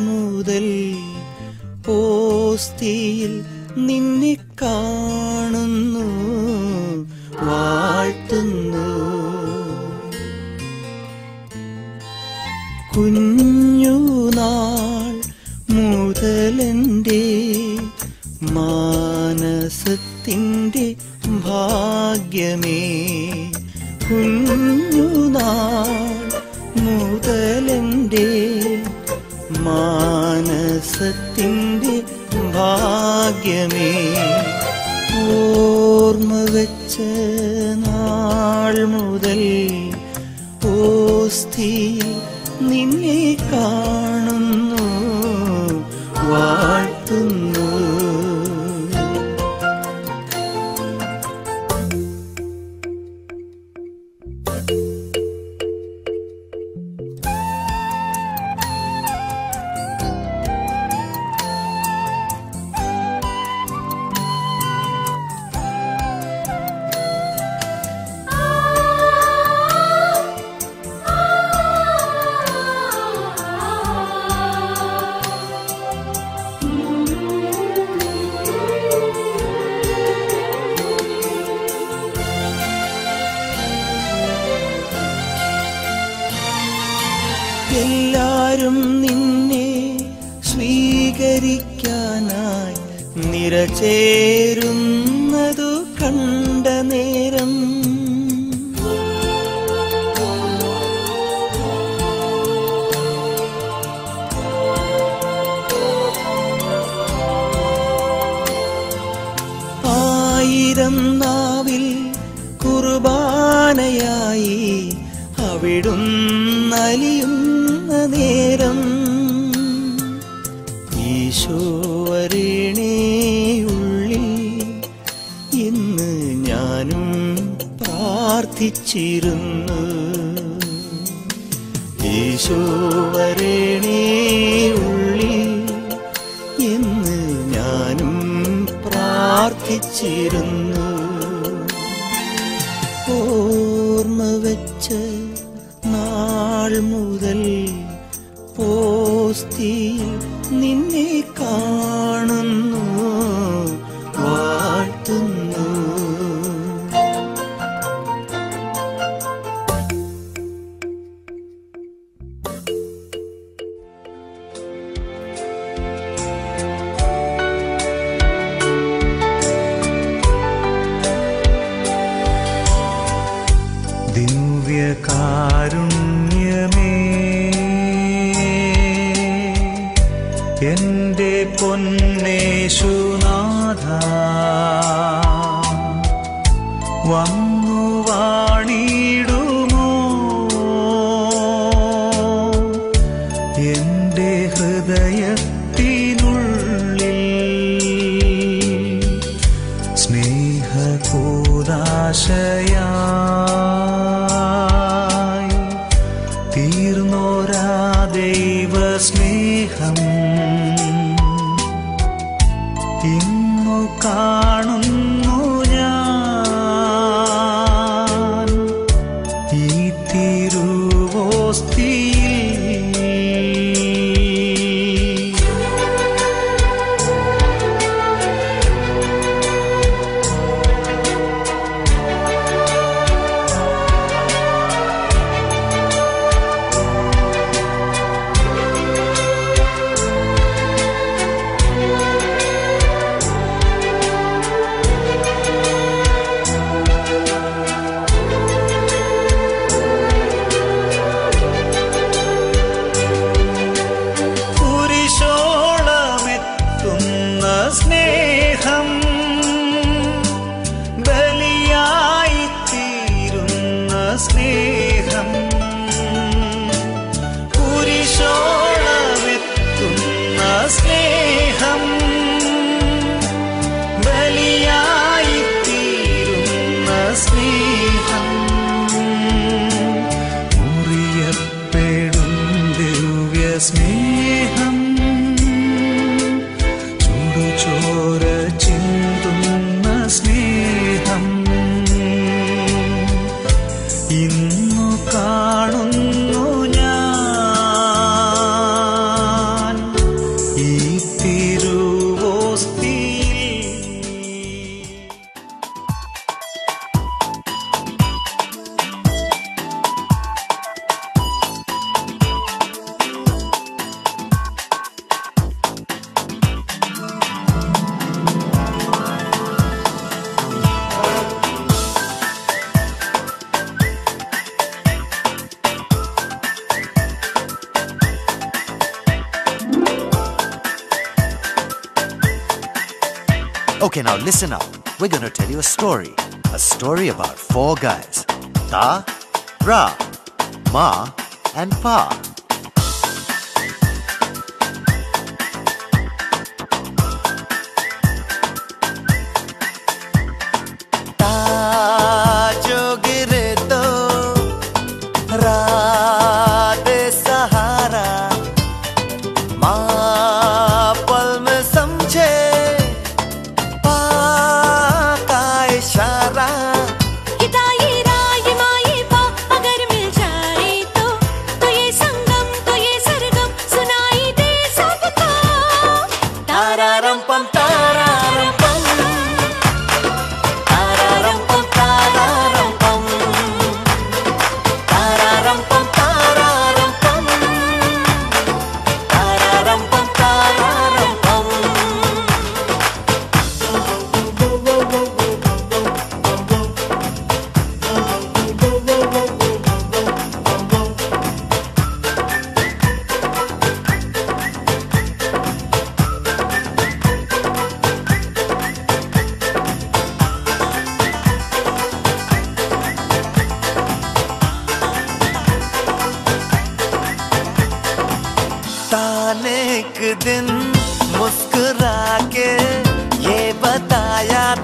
മുതൽ പോസ്തിയിൽ നിന്നെ കാണുന്നു വാഴ്ത്തുന്നു കുഞ്ഞുനാൾ മുതലെൻ്റെ മാനസത്തിൻ്റെ ഭാഗ്യമേ കുഞ്ഞുനാൾ മുതലെൻ്റെ മാനസത്തിൻ്റെ ഭാഗ്യമേ ഓർമ്മ വെച്ച നാൾ മുതൽ ഓസ്ഥിയിൽ നിന്നെ കാണുന്നു വാഴ്ത്തുന്നു എല്ലാരും നിന്നെ സ്വീകരിക്കാനായി നിറചേരുന്നതു കണ്ട നേരം ആയിരം നാവിൽ കുർബാനയായി അവിടുന്നലിയുന്ന നേരം ഈശോവരണേ ഉള്ളിൽ ഇന്ന് ഞാനും പ്രാർത്ഥിച്ചിരുന്നു ഈശോവരണേ ഉള്ളിൽ എന്ന് ഞാനും പ്രാർത്ഥിച്ചിരുന്നു ഓർമ്മ വെച്ച നാൾ മുതൽ പോസ്തിയിൽ നിന്നെ കാണുന്നു വാഴ്ത്തുന്നു ദിവ്യകാരുണ്യമേ എന്റെ പൊന്നേശുനാഥ വന്നു വാണിടുമോ എന്റെ ഹൃദയത്തിനുള്ളിൽ സ്നേഹകൂദാശയായി തീർന്നോരാ ദൈവ സ്നേഹം ഇന്നു കാണുന്നു ഞാൻ ഈ തിരുവോസ്തിയിൽ കുരിശോളമെത്തുന്ന സ്നേഹം ബലിയായി തീരുന്ന സ്നേഹം കുരിശോളമെത്തുന്ന സ്നേഹം ബലിയായി തീരുന്ന സ്നേഹം മുറിയപ്പെടും ദിവ്യ സ്നേഹം ചുടുചോര ചിന്തുന്ന സ്നേഹം ഇന്നു കാണുന്നു ഞാൻ Okay, now listen up. We're gonna tell you a story. A story about four guys. Ta, Ra, Ma, and Pa. जो गिरे तो रात सहारा माँ पल में समझे पाँ का इशारा हिताई राय माई पा अगर मिल जाए तो तो ये संगम तो ये सरगम सुनाई दे सबको तारारम पम तारारम पम तारारम पम तारारम पम तारारम पम तारारम पम तारारम पम तारारम पम ताने एक दिन मुस्कुरा के ये बताया